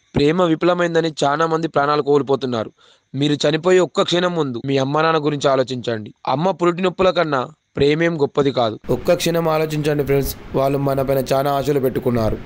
ప్రేమ విఫలమైందని చాలా మంది ప్రాణాలు కోల్పోతున్నారు మీరు చనిపోయే ఒక్క క్షణం ముందు మీ అమ్మ నాన్న గురించి ఆలోచించండి అమ్మ పురిటి నొప్పుల కన్నా ప్రేమేం గొప్పది కాదు ఒక్క క్షణం ఆలోచించండి ఫ్రెండ్స్ వాళ్ళు మన పైన చాలా ఆశలు పెట్టుకున్నారు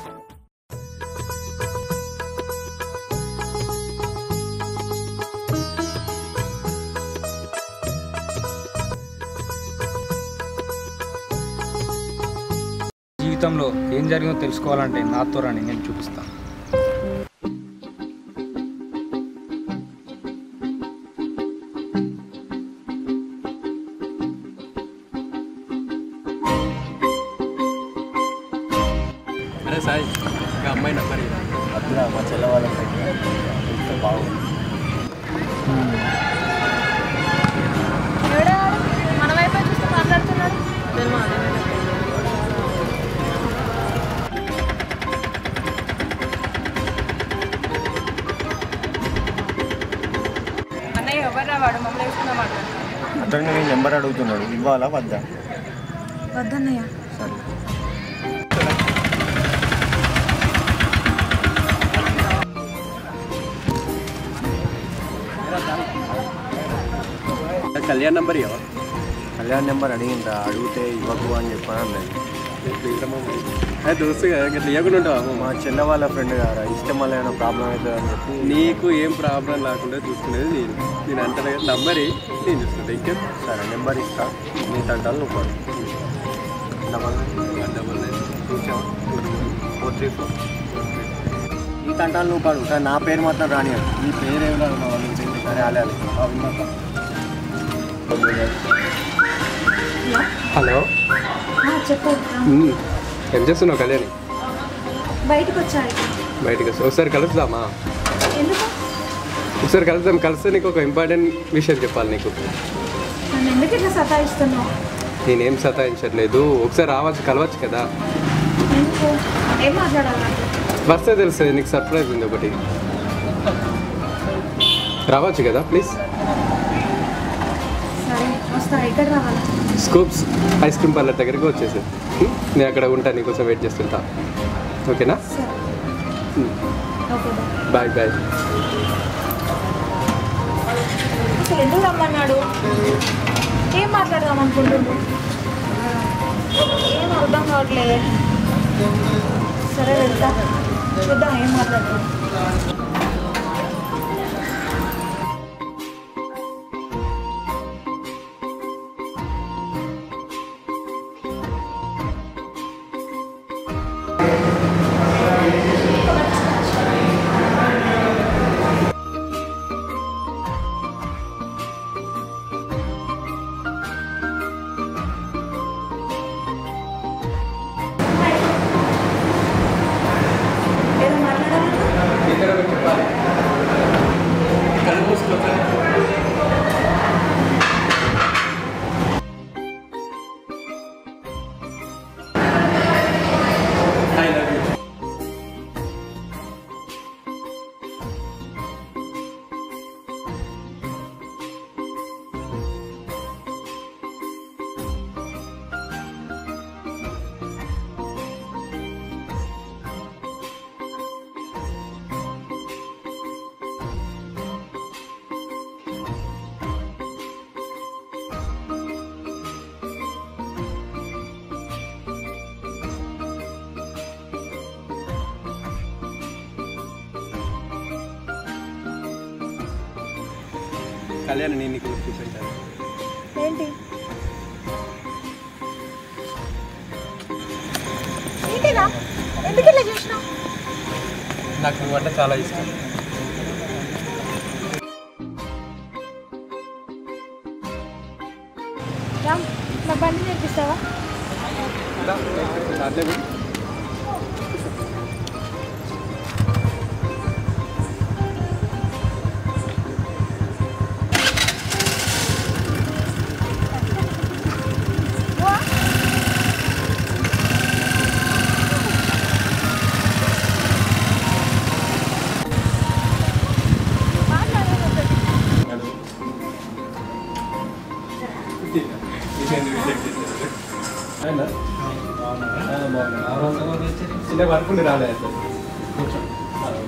జీవితంలో ఏం జరిగిందో తెలుసుకోవాలంటే నాతో రండి నేను చూపిస్తాను అరే సాయి ఇంకా అమ్మాయి నెంబర్ అద్దురా మా చెల్ల వాళ్ళ ఫ్రెండ్ ఇస్తే బాగుంది ఎవడా మన వైపే చూస్తూ మాట్లాడుతున్నాడు అన్నయ్య ఎవరు వాడు మమ్మల్ని వేసుకున్నా మాట్లాడుతున్నాడు అతను నేను నెంబర్ అడుగుతున్నాడు ఇవ్వాలా వద్దా వద్దన్నయ్య సరే కళ్యాణ్ నెంబర్ ఇవ్వ కళ్యాణ్ నెంబర్ అడిగిందా అడిగితే ఇవ్వకు అని చెప్పాను అన్నది అదే దోస్తు కదా ఇంకా తీయకుండా ఉంటావా మా చెల్ల వాళ్ళ ఫ్రెండ్ గారా ఇస్తే మళ్ళీ ఏమైనా ప్రాబ్లం అవుతుంది అని చెప్పి నీకు ఏం ప్రాబ్లం లేకుండా చూసుకునేది నేను నేను అంటాను కదా నంబర్ ఇయ్యి, నేను చూసుకుంటా ఇంకేం సరే నెంబర్ ఇస్తా నీ తంటాలు నువ్వు పడు double double nine two seven four three four ఈ తంటాలు నువ్వు పడు కానీ నా పేరు మాత్రం రాని ఈ పేరు ఏమి రాదు మా వాళ్ళు సరే అలే అలే హలో చెప్పు ఏం చేస్తున్నావు కళ్యాణి బయటకు వచ్చాడు బయటకు వస్తా ఒకసారి కలుద్దామా ఎందుకు ఒకసారి కలుద్దాం కలిస్తే నీకు ఒక ఇంపార్టెంట్ విషయం చెప్పాలి నీకు నన్ను ఎందుకు ఇట్లా సతాయిస్తున్నావు నేనేం సతాయించట్లేదు ఒకసారి రావచ్చు కలవచ్చు కదా ఎందుకు ఏం మాట్లాడాలి వస్తే తెలుస్తుంది నీకు సర్ప్రైజ్ ఉంది ఒకటి రావచ్చు కదా ప్లీజ్ సరే వస్తా ఎక్కడ రావాలి స్కూప్స్ ఐస్ క్రీమ్ పార్లర్ దగ్గరికి వచ్చేసి నేను అక్కడ ఉంటా నీకోసం వెయిట్ చేస్తుంటా ఓకేనా సరే ఓకే బాయ్ బాయ్ బాయ్ అసలు ఎందుకు రమ్మన్నాడు ఏం మాట్లాడదాం అనుకుంటుండు ఏం అర్థం కావట్లేదు సరే వెళ్తా చూద్దాం ఏం మాట్లాడతాం ఏదో మాట్లాడాలి కళ్యాణ్ నేను నీకు చూపించాను ఏంటి ఏంటిరా ఎందుకు ఇలా చేసినావు నాకు నువ్వంటే చాలా ఇష్టం రామ్ నా బండి నేర్పిస్తావా సాధ్యమే చిన్న వర్క్ ఉండి రాలేదు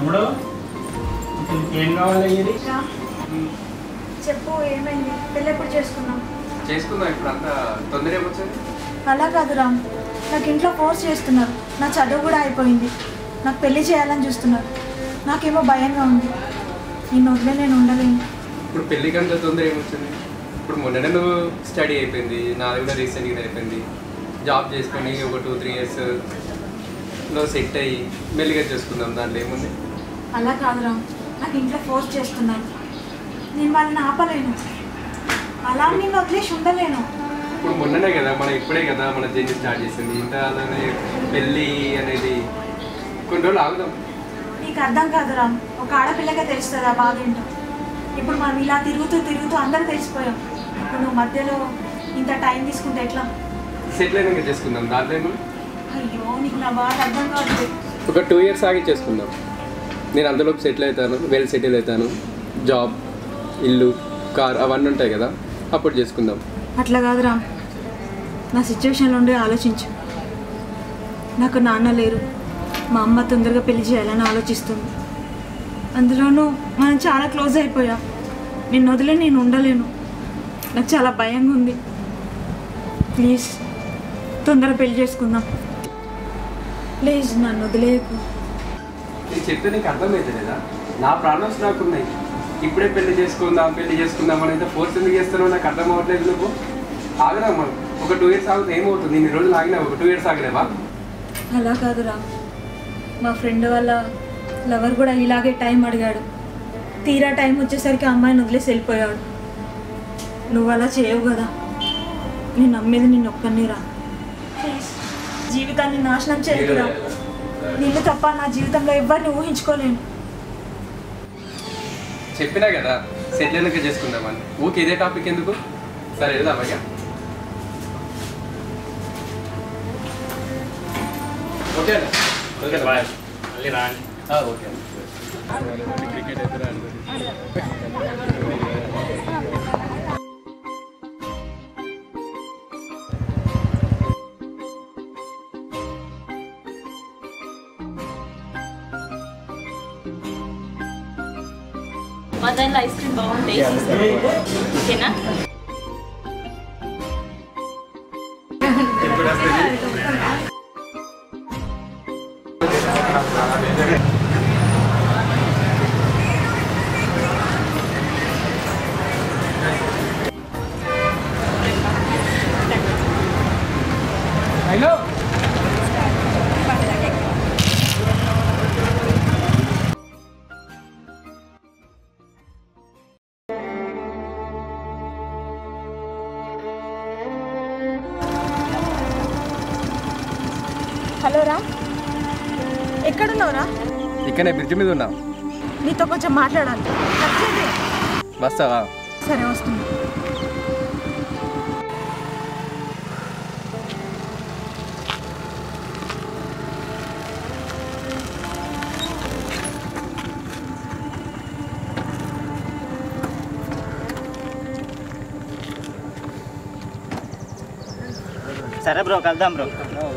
తమ్ముడు ఏం కావాలి ఇది రామ్ చెప్పు ఏమైంది పెళ్ళి ఎప్పుడు చేసుకున్నాం చేసుకుందాం ఇప్పుడు అంతా తొందర ఏమొచ్చింది అలా కాదు రామ్ నాకు ఇంట్లో ఫోర్స్ చేస్తున్నారు నా చదువు కూడా అయిపోయింది నాకు పెళ్లి చేయాలని చూస్తున్నారు నాకేమో భయంగా ఉంది నేను వదిలే నేను ఉండలేను ఇప్పుడు పెళ్లి కంటే తొందర ఏమొచ్చింది ఇప్పుడు మొన్ననే నువ్వు స్టడీ అయిపోయింది నాది కూడా రీసెంట్గా అయిపోయింది జాబ్ చేసుకొని ఒక టూ త్రీ ఇయర్స్ లో సెట్ అయ్యి మెల్లిగా చేసుకుందాం దాంట్లో ఏముంది అలా కాదు రామ్ నాకు ఇంట్లో ఫోర్స్ చేస్తున్నారు నేను వాళ్ళని ఆపలేను అలా నేను వదిలేసి ఉండలేను ఇప్పుడు మొన్ననే కదా మనం ఇప్పుడే కదా మన జర్నీ స్టార్ట్ చేసింది ఇంత అలానే పెళ్ళి అనేది కొన్ని రోజులు ఆగుదాం నీకు అర్థం కాదు రామ్ ఒక ఆడపిల్లగా తెలుస్తుంది ఆ బాధ ఏంటో ఇప్పుడు మనం ఇలా తిరుగుతూ తిరుగుతూ అందరూ తెలిసిపోయాం ఇప్పుడు నువ్వు మధ్యలో ఇంత టైం తీసుకుంటే ఎట్లా సెటిల్ అయినాక చేసుకుందాం దాంట్లో ఏముంది అయ్యో నీకు నా బాధ అర్థం కావట్లేదు ఒక టూ ఇయర్స్ ఆగి చేసుకుందాం నేను అందులోపు సెటిల్ అవుతాను వెల్ సెటిల్ అవుతాను జాబ్ ఇల్లు కార్ అవన్నీ ఉంటాయి కదా అప్పుడు చేసుకుందాం అట్లా కాదు రామ్ నా సిచ్యువేషన్లో ఉండే ఆలోచించు నాకు నాన్న లేరు మా అమ్మ తొందరగా పెళ్లి చేయాలని ఆలోచిస్తుంది అందులోనూ మనం చాలా క్లోజ్ అయిపోయాం నిన్ను వదిలే నేను ఉండలేను నాకు చాలా భయంగా ఉంది ప్లీజ్ తొందరగా పెళ్లి చేసుకుందాం ప్లీజ్ నన్ను వదిలేయకు నేను చెప్తే నీకు అర్థమైతే లేదా నా ప్రాబ్లమ్స్ నాకున్నాయి ఇప్పుడే పెళ్లి చేసుకుందాం పెళ్లి చేసుకుందాం అని అయితే ఫోర్స్ ఎందుకు చేస్తున్నావు నాకు అర్థం అవ్వట్లేదు నువ్వు ఆగదా మనం ఒక టూ ఇయర్స్ ఆగితే ఏమవుతుంది ఇన్ని రోజులు ఆగినా ఒక టూ ఇయర్స్ ఆగలేవా అలా కాదు రా మా ఫ్రెండ్ వాళ్ళ లవర్ కూడా ఇలాగే టైం అడిగాడు తీరా టైం వచ్చేసరికి ఆ అమ్మాయిని వదిలేసి వెళ్ళిపోయాడు నువ్వు అలా చేయవు కదా నేను నమ్మేది నిన్ను ఒక్కని రా ప్లీజ్ జీవితాన్ని నాశనం చేయకురా నిన్ను తప్ప నా జీవితంలో ఎవరిని ఊహించుకోలేను చెప్పినా కదా సెటిల్ అయినాక చేసుకుందామని ఊకే ఇదే టాపిక్ ఎందుకు సరే వెళ్దామా ఇక ఓకే అన్న ఓకే అన్న, బాయ్ మళ్ళీ రాండి ఆ, ఓకే అన్న మా దాంట్లో ఐస్ క్రీమ్ బాగుంటాయి ఓకేనా హలో రా ఎక్కడున్నావురా ఇక్కడనే బ్రిడ్జ్ మీద ఉన్నా నీతో కొంచెం మాట్లాడాలి కట్ చేయండి. వస్తావా సరే వస్తుంది సరే బ్రో కలుద్దాం బ్రో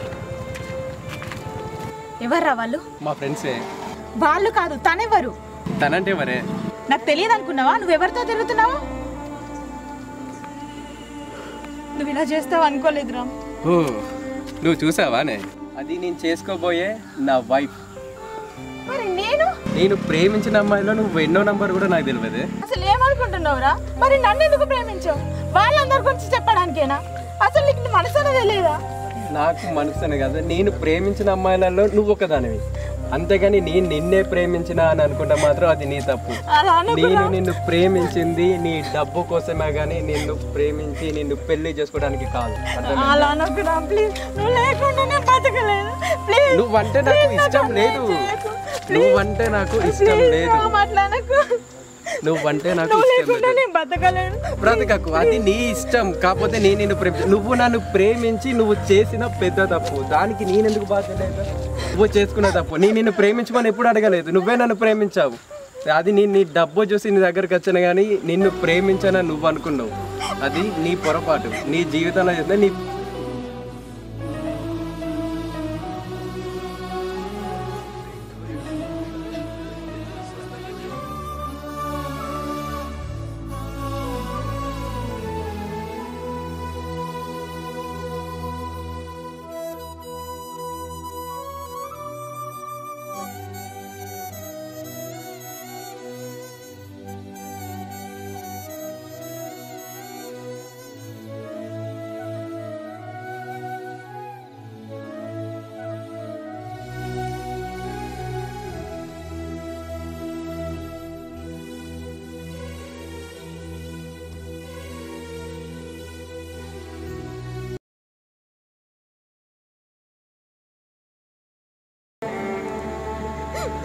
ఎవర్రా వాళ్ళు మా ఫ్రెండ్సే వాళ్ళు కాదు తనెవరు తనంటే మరే నాకు తెలియదు అనుకున్నావా నువ్వు ఎవరితో తిరుగుతున్నావు నువ్వు ఇలా చేస్తావు అనుకోలేదురా ఓ నువ్వు చూసావానే అది నేను చేసుకోబోయే నా వైఫ్ మరి నేను నేను ప్రేమించిన అమ్మాయిలో నువ్వు ఎన్నో నంబర్ కూడా నాకు తెలియదు అసలు ఏమనుకుంటున్నావురా మరి నన్ను ఎందుకు ప్రేమించావు వాళ్ళందరి గురించి చెప్పడానికేనా అసలు నీకు మనసు అనేది తెలియదా నాకు మనసునే కదా నేను ప్రేమించిన అమ్మాయిలలో నువ్వు ఒకదానివి అంతేగాని నేను నిన్నే ప్రేమించిన అని అనుకుంటే మాత్రం అది నీ తప్పు అలా అనుకున్నా నేను నిన్ను ప్రేమించింది నీ డబ్బు కోసమే కానీ నిన్ను ప్రేమించి నిన్ను పెళ్లి చేసుకోవడానికి కాదు అర్థమైందా? అలా అనుకున్నా ప్లీజ్ నువ్వు లేకుండా నేను బతకలేను ప్లీజ్ నువ్వంటే నాకు ఇష్టం లేదు నువ్వంటే నాకు ఇష్టం లేదు అట్లా అనకు నువ్వంటే నాకు నువ్వు ఇష్టం లేకుండా లేదు నేను బతకలేను బ్రతకకు అది నీ ఇష్టం కాకపోతే నేను నిన్ను ప్రేమి నువ్వు నన్ను ప్రేమించి నువ్వు చేసిన పెద్ద తప్పు దానికి నేనెందుకు బాధ్యత లేదు నువ్వు చేసుకున్న తప్పు నేను నిన్ను ప్రేమించమని ఎప్పుడు అడగలేదు నువ్వే నన్ను ప్రేమించావు అది నేను నీ డబ్బు చూసి నీ దగ్గరికి వచ్చాను కానీ నిన్ను ప్రేమించానని నువ్వు అనుకున్నావు అది నీ పొరపాటు నీ జీవితంలో చేసిన నీ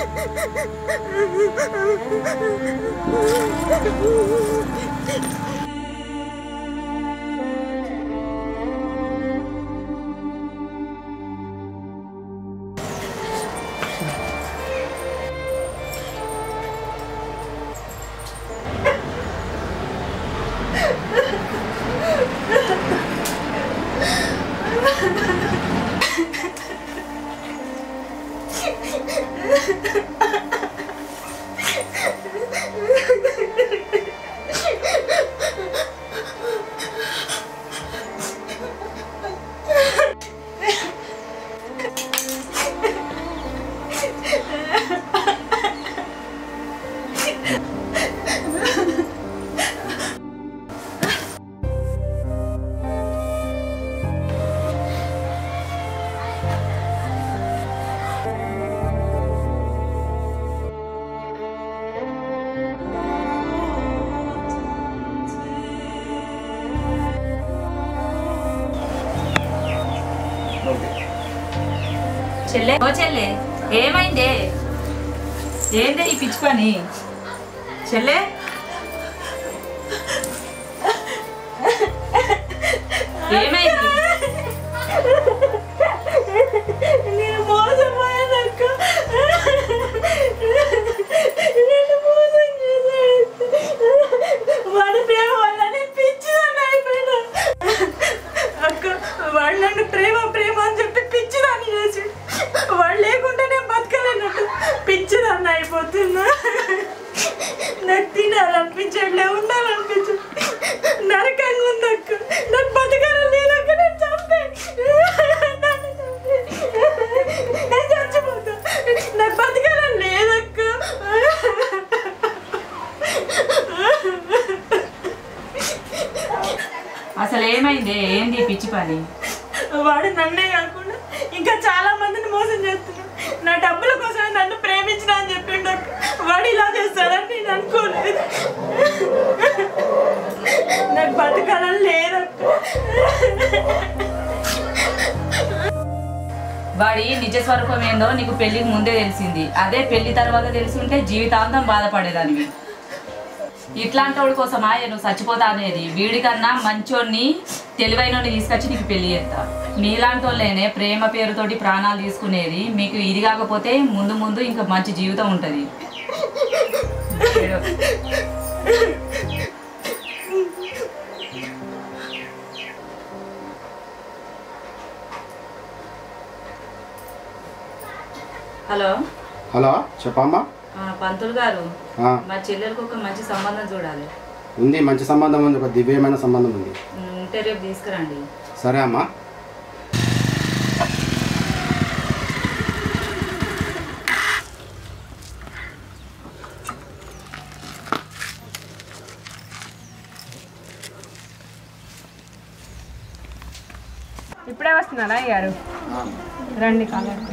చెల్లె ఓ చెల్లె ఏమైందే ఏందే ఈ పిచ్చి పని చెల్లె ఏమైంది నేను మోసపోయానక్క నేను మోసం చేశాను వాడి ప్రేమ వల్ల నేను పిచ్చిదాన్ని అయిపోయినా అక్క వాడు నన్ను ప్రేమ ప్రేమ అని చెప్పి పిచ్చిదాన్ని చేసి వాడు లేకుంటే నేను బతకలేనట్టు పిచ్చిదాన్ని అయిపోతున్నా నాకు తినాలనిపించట్లే ఉండాలనిపించు నరకంగా ఉంది అక్క నాకు బతకాలని లేదక్క నేను చంపే నన్ను చంపే. నేను చచ్చిపోతా నాకు బతకాలని లేదక్క అసలు ఏమైందే ఏంది ఈ పిచ్చి పని వాడు నన్నే కాకుండా ఇంకా చాలా మందిని మోసం చేస్తున్నాడు నా డబ్బుల కోసం నన్ను ప్రేమించిన అని చెప్పిండు అక్క. వాడు ఇలా చేస్తాడని నేను అనుకోలేదు నాకు బతకాలని లేదక్క వాడి నిజ స్వరూపం ఏందో నీకు పెళ్లికి ముందే తెలిసింది అదే పెళ్లి తర్వాత తెలిసి ఉంటే జీవితాంతం బాధపడేదానివి ఇట్లాంటి వాడి కోసమా నువ్వు చచ్చిపోతా అనేది వీడికన్నా మంచోడిని తెలివైనోడిని తీసుకొచ్చి నీకు పెళ్లి చేస్తా మీలాంటి వాళ్ళేనే ప్రేమ పేరుతోటి ప్రాణాలు తీసుకునేది మీకు ఇది కాకపోతే ముందు ముందు ఇంకా మంచి జీవితం ఉంటుంది హలో హలో చెప్పమ్మా ఆ, పంతులు గారు ఆ, మా చెల్లెలకు ఒక మంచి సంబంధం చూడాలి ఉంది మంచి సంబంధం ఉంది ఒక దివ్యమైన సంబంధం ఉంది ఉమ్, ఉంటే రేపు తీసుకురండి సరే అమ్మా ఇప్పుడే వస్తున్నారా అయ్యారు రండి కాలేదు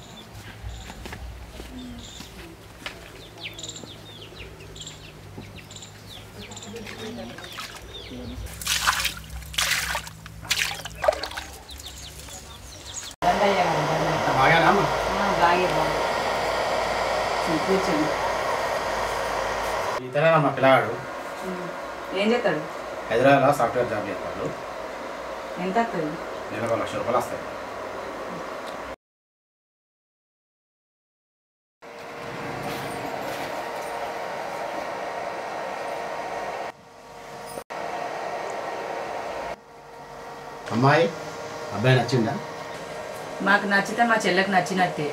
బాగానా అమ్మా? బాగా కూర్చోండి ఇతనేనమ్మా పిల్లగాడు ఉమ్, ఏం చేస్తాడు హైదరాబాద్లో సాఫ్ట్వేర్ జాబ్ చేస్తాడు ఎంత వస్తుంది నెలకు ఒక లక్ష రూపాయలు వస్తాయి అమ్మాయి అబ్బాయి నచ్చిందా మాకు నచ్చితే మా చెల్లెకి నచ్చినట్టే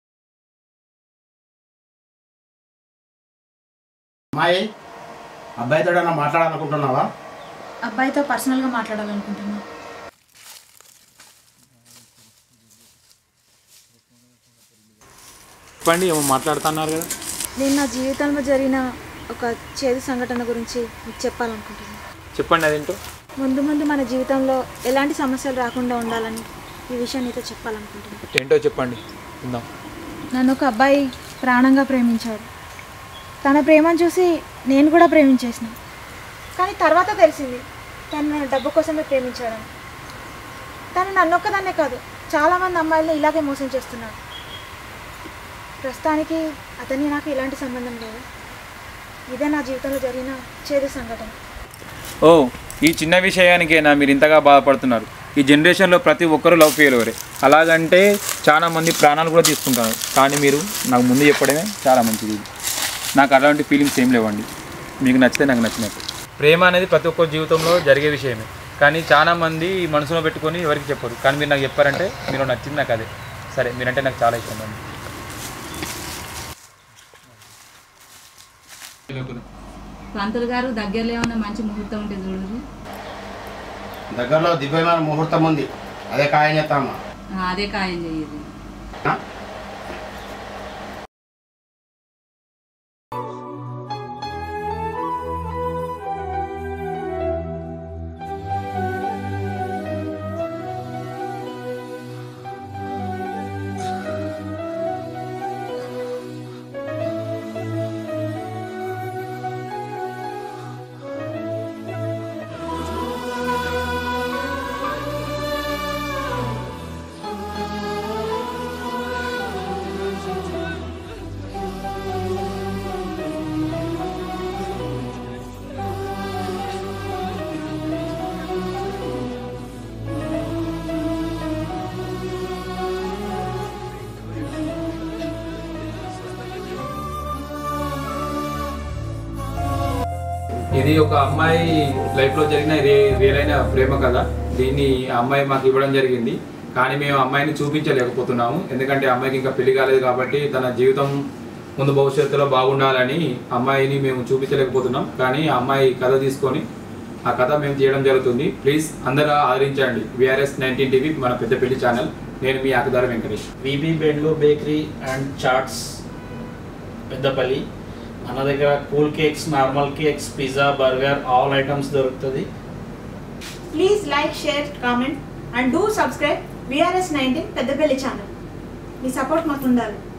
అమ్మాయి అబ్బాయితో ఏమైనా మాట్లాడాలనుకుంటున్నావా అబ్బాయితో పర్సనల్గా మాట్లాడాలనుకుంటున్నా చెప్పండి ఏమో మాట్లాడుతున్నారు కదా నేను నా జీవితంలో జరిగిన ఒక చేదు సంఘటన గురించి మీకు చెప్పాలనుకుంటున్నాను చెప్పండి అదేంటో ముందు ముందు మన జీవితంలో ఎలాంటి సమస్యలు రాకుండా ఉండాలని ఈ విషయం నీతో చెప్పాలనుకుంటున్నాను ఏంటో చెప్పండి ఉందాం నన్ను ఒక అబ్బాయి ప్రాణంగా ప్రేమించాడు తన ప్రేమను చూసి నేను కూడా ప్రేమించేసిన కానీ తర్వాత తెలిసింది తను నన్ను డబ్బు కోసమే ప్రేమించాడని తను నన్ను ఒక్కదాన్నే కాదు చాలామంది అమ్మాయిలను ఇలాగే మోసం చేస్తున్నాడు ప్రస్తుతానికి అతని నాకు ఎలాంటి సంబంధం లేదు ఇదే నా జీవితంలో జరిగిన చేదు సంఘటన ఓ ఈ చిన్న విషయానికైనా మీరు ఇంతగా బాధపడుతున్నారు ఈ జనరేషన్లో ప్రతి ఒక్కరూ లవ్ ఫెయిల్యూరే అలాగంటే చాలా మంది ప్రాణాలు కూడా తీసుకుంటారు కానీ మీరు నాకు ముందు చెప్పడమే చాలా మంచిది నాకు అలాంటి ఫీలింగ్స్ ఏం లేవండి మీకు నచ్చితే నాకు నచ్చినట్టు ప్రేమ అనేది ప్రతి ఒక్కరి జీవితంలో జరిగే విషయమే కానీ చాలా మంది మనసులో పెట్టుకొని ఎవరికి చెప్పరు కానీ మీరు నాకు చెప్పారంటే మీరు నచ్చింది నాకు అదే సరే మీరంటే నాకు చాలా ఇష్టం అండి పంతులు గారు దగ్గరలో ఏమన్నా మంచి ముహూర్తం ఉంటే చూడరు దగ్గరలో దివ్యమైన ముహూర్తం ఉంది అదే ఖాయం చేస్తామా అదే ఖాయం చెయ్యరు ఇది ఒక అమ్మాయి లైఫ్లో జరిగిన రే రియల్ అయిన ప్రేమ కథ దీన్ని ఆ అమ్మాయి మాకు ఇవ్వడం జరిగింది కానీ మేము అమ్మాయిని చూపించలేకపోతున్నాము ఎందుకంటే ఆ అమ్మాయికి ఇంకా పెళ్లి కాలేదు కాబట్టి తన జీవితం ముందు భవిష్యత్తులో బాగుండాలని అమ్మాయిని మేము చూపించలేకపోతున్నాం కానీ ఆ అమ్మాయి కథ తీసుకొని ఆ కథ మేము చేయడం జరుగుతుంది ప్లీజ్ అందరూ ఆదరించండి విఆర్ఎస్ నైన్టీన్ టీవీ మన పెద్దపల్లి ఛానల్ నేను మీ ఆకదార వెంకటేష్ విబి బెండ్లు బేకరీ అండ్ చాట్స్ పెద్దపల్లి మన దగ్గర cool cakes normal cakes pizza burger all items దొరుకుతుంది please like share comment and do subscribe VRS nineteen Peddapalli channel మీ సపోర్ట్ మాకు ఉండాలి